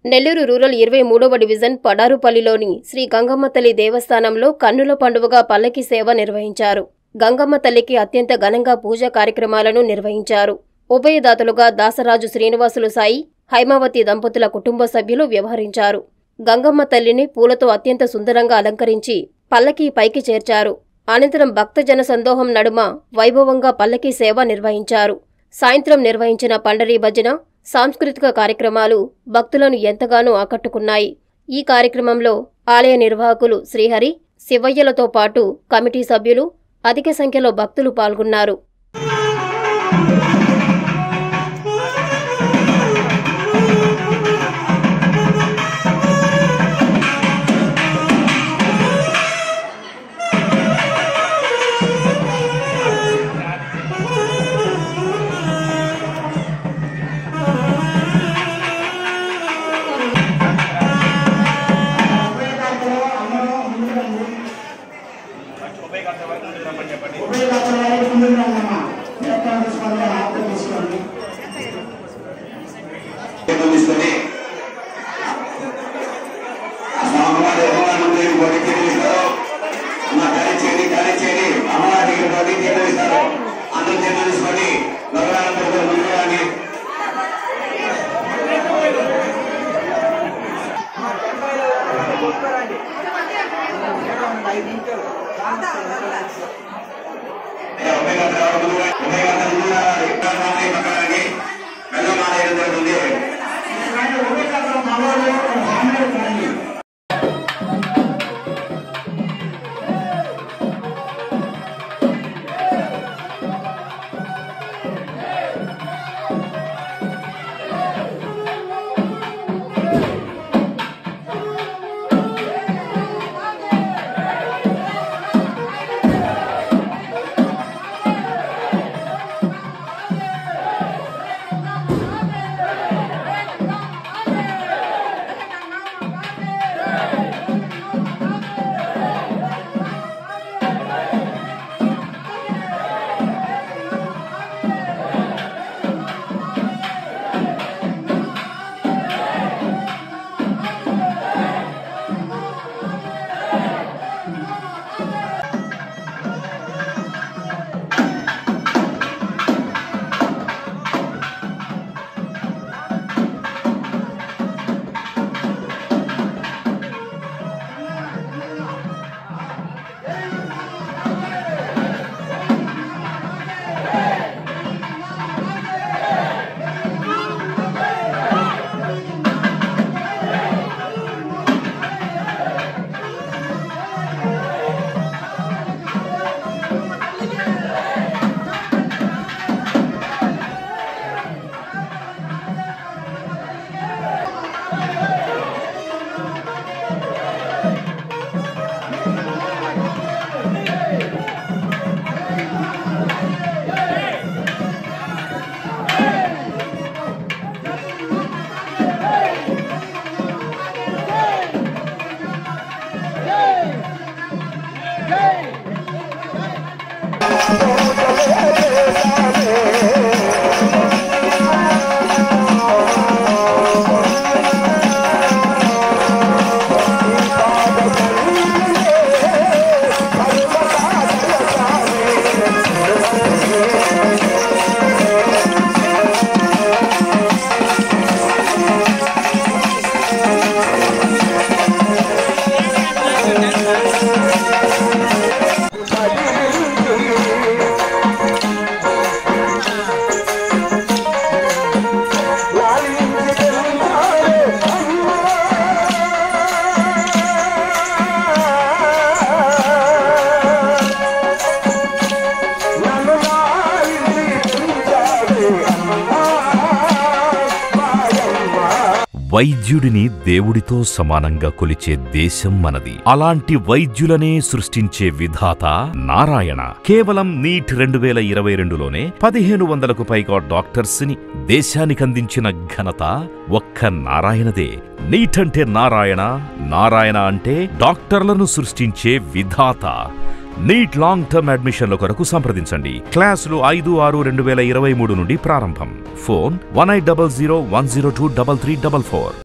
Nellore rural ఇరవై మూడవ division పడారుపల్లిలోని Shri Gangamma తల్లి దేవస్థానంలో కన్నుల పండుగగా పల్లకి సేవ నిర్వహించారు గంగమ్మ తల్లికి అత్యంత ఘనంగా పూజా కార్యక్రమాలను నిర్వహించారు ఉభయదాతలుగా దాసరాజు శ్రీనివాసులు సాయి హైమావతి దంపతుల కుటుంబ సభ్యులు వ్యవహరించారు గంగమ్మ తల్లిని పూలతో అత్యంత సుందరంగా అలంకరించి పల్లకి పైకి చేర్చారు అనంతరం భక్తజన సందోహం నడుమ వైభవంగా పల్లకి సేవ నిర్వహించారు సాయంత్రం నిర్వహించిన పండరీ భజన సాంస్కృతిక కార్యక్రమాలు భక్తులను ఎంతగానో ఆకట్టుకున్నాయి ఈ కార్యక్రమంలో ఆలయ నిర్వాహకులు శ్రీహరి శివయ్యలతో పాటు కమిటీ సభ్యులు అధిక సంఖ్యలో భక్తులు పాల్గొన్నారు తీసుకొని స్వామివారి అమ్మవారి బడి తీర్మిస్తారు అమ్మ ఖాళీ చేయండి ఖాళీ చేయండి అమ్మవారి బడి తీర్మిస్తారు అందరూ తీర్మించుకొని భగవాన్ ముందు కానీ వైద్యుడిని దేవుడితో సమానంగా కొలిచే దేశం మనది అలాంటి వైద్యులనే సృష్టించే విధాత నారాయణ కేవలం నీట్ రెండు వేల ఇరవై రెండులోనే పదిహేను వందలకు పైగా డాక్టర్స్ ని దేశానికి అందించిన ఘనత ఒక్క నారాయణదే నీట్ అంటే నారాయణ నారాయణ అంటే డాక్టర్లను సృష్టించే విధాత నీట్ లాంగ్ టర్మ్ అడ్మిషన్ల కొరకు సంప్రదించండి క్లాసులు ఐదు ఆరు రెండు వేల ఇరవై మూడు నుండి ప్రారంభం phone one eight double zero one zero two double three double four